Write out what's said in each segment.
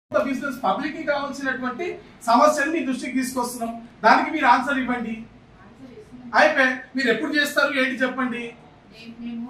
Business public కి కావాల్సినటువంటి సమస్యలు మీ దృష్టికి తీసుకొస్తున్నాం దానికి మీరు ఆన్సర్ ఇవ్వండి ఆన్సర్ ఇస్తున్నాం. అయిపోయి మీరు ఎప్పుడు చేస్తారు ఏంటి చెప్పండి మేము మేము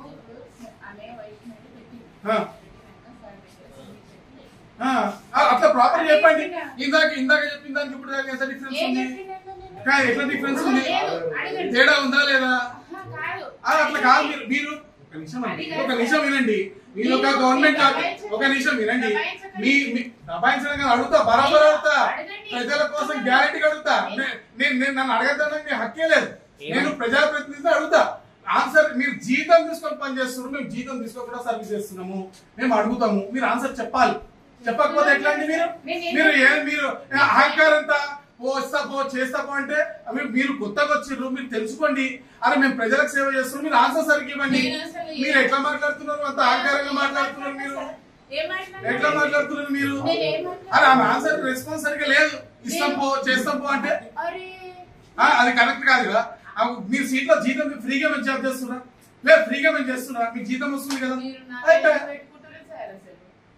అనే వయసు నుండి పెట్టి ఆ. పెట్టినాక సార్ దగ్గర చెప్పి ఆ, ఆ, అట్లా ప్రాపర్ చెప్పండి ఇందాక ఇందాక చెప్పిన దానికి ఇప్పుడు దానికి ఎంత డిఫరెన్స్ ఏం ఉంది చెప్పిందంటే నేను? కా- ఎట్లా డిఫరెన్స్ ఉంది లేదు, అడగండి. తేడా ఉందా లేదా ఆహా, కాదు. ఆ, అట్లా కాదు మీరు మీరు ఒక నిమిషం అండి. ఒక నిమిషం వినండి మీరు ఒక గవర్నమెంట్ జాబ్ ఒక నిమిషం వినండి మీ మీ దబాయించడం కాదు అడుగుతా బరాబర్ అడుగుతా అడగండి. ప్రజల కోసం గ్యారెంటీ అడుగుతా నే- నేను నేను నన్ను అడగద్దానికి మీ హక్కే లేదు నేను ప్రజాప్రతినిధి అడుగుతా ఆన్సర్ మీరు జీతం తీసుకొని పని చేస్తున్నారు మేము జీతం తీసుకోకుండా సర్వీస్ చేస్తున్నాము మేము అడుగుతాము మీరు ఆన్సర్ చెప్పాలి చెప్పకపోతే ఎట్లా అండి మీరు మీరు ఏ మీరు అహంకారంతా ఓ వస్తా పో చేస్తా పో అంటే మీరు- మీరు కొత్తగా వచ్చిర్రు మీరు తెలుసుకోండి అరే మేము ప్రజలకు సేవ చేస్తున్నాం మీరు ఆన్సర్ సరిగ్గా ఇవ్వండి నేను అసలు ఏ- మీరు ఎట్లా మాట్లాడుతున్నారు అంత అహంకారంగా మాట్లాడుతున్నారు మీరు ఏం మాట్లాడినా? ఎట్లా మాట్లాడుతున్నారు మీరు నేను ఏం మాట్లాడినా? అరే ఆమె ఆన్సర్ రెస్పాన్స్ సరిగ్గా లేదు ఇస్తాం పో చేస్తాం పో అంటే అరే ఆ, అది కరెక్ట్ కాదు కదా ఆ, మీరు సీట్ లో జీతం ఫ్రీగా మేము జాబ్ చేస్తున్నా లేదు ఫ్రీగా మేము చేస్తున్నా మీకు జీతం వస్తుంది కదా మీరు నా అయితే మీద పెట్టుకుంటారు సార్ అసలు.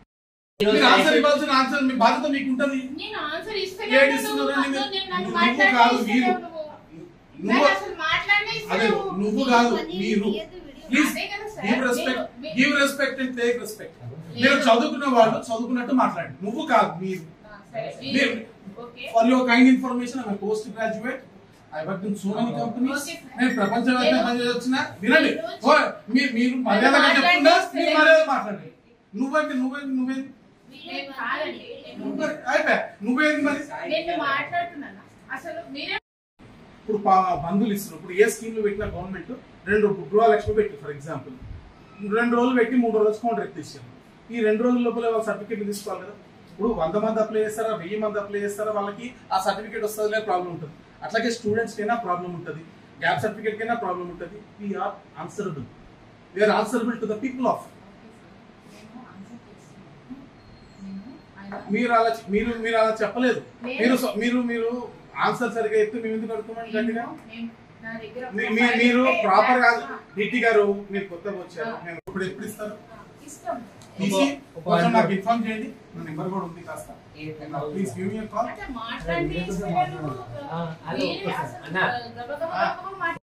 మీరు ఆన్సర్ ఇవ్వాల్సిన ఆన్సర్ మీ బాధ్యత మీకు ఉంటుంది నేను ఆన్సర్ ఇస్తేనే ఏడు ఉన్నావు. ఇస్తున్నారండి అసలు మీరు? నేను నన్ను నువ్వు మాట్లాడనే కాదు, ఇస్తలేవు మీరు. నువ్వు. నువ్వు నన్ను అసలు మాట్లాడనే అదే ఇస్తలేవు. నువ్వు కాదు మీరు ప్లీజ్ అదే కదా సార్, గివ్ రెస్పెక్ట్ నేను- give respect and take respect మీరు చదువుకున్న వాళ్ళు చదువుకున్నట్టు మాట్లాడండి నువ్వు కాదు మీరు ఆ, సరే. మీరు okay. For your kind information I post graduate I work in so many companies Okay, sir. నేను ప్రపంచవ్యాప్తంగా నేను- పనిచేయొచ్చిన వినండి నేను- ఓ, మీ- మీరు మర్యాదగా మాట్లాడండి, చెప్తున్నా సరే. మీరు మర్యాద మాట్లాడండి నువ్వంటే నువ్వే నువ్వే నేను కాదండి. నేను- నువ్వే అయిపోయా నువ్వేంది మరి నేను మాట్లాడుతున్నాను అసలు మీరే ఇప్పుడు పా- బంధువులు ఇస్తున్నారు ఇప్పుడు ఏ స్కీమ్ పెట్టిన గవర్నమెంట్ రెండు గృహలక్ష్మి పెట్టి ఫర్ ఎగ్జాంపుల్ రెండు రోజులు పెట్టి మూడు రోజులు కౌంటర్ ఎత్తిస్తారు ఈ రెండు రోజుల లోపల వాళ్ళ సర్టిఫికేట్ తీసుకోవాలి కదా ఇప్పుడు వంద మంది అప్లై చేస్తారా వెయ్యి మంది అప్లై చేస్తారా వాళ్ళకి ఆ సర్టిఫికేట్ వస్తుంది లేదు ప్రాబ్లం ఉంటుంది అట్లాగే స్టూడెంట్స్ కైనా ప్రాబ్లం ఉంటుంది గ్యాప్ సర్టిఫికేట్ కైనా ప్రాబ్లం ఉంటుంది we are answerable we are answerable to the people of నేను ఆన్సర్ చేస్తున్నాను నేను ఆయన మీరు అలా మీరు మీరు అలా చెప్పలేదు నేను- మీరు సొ- మీరు మీరు ఆన్సర్ సరిగా ఎత్తే మేము ఎందుకు అడుగుతున్నాం గట్టిగా నేను- నేను- నా దగ్గర మీ- ఒక మీ- ఫైల్ మీరు ఉంటే ప్రాపర్ కాదు ఆ, డిటి గారు మీరు కొత్తగా వచ్చారు ఆ. మేము ఇప్పుడు ఎప్పుడు ఇస్తారు ఆ, ఇస్తాం తీసి ఒక- కొంచెం నాకు ఇన్ఫార్మ్ చేయండి నా నెంబర్ కూడా ఉంది కాస్త ప్లీజ్ గివ్ మీ కాల్ అంటే మాట్లాడి ఇస్తలేను. ఆ, అదే మీరే ఒక్కసారి. అసలు అన్నా. గబగబా గబగబా మాట్లాడి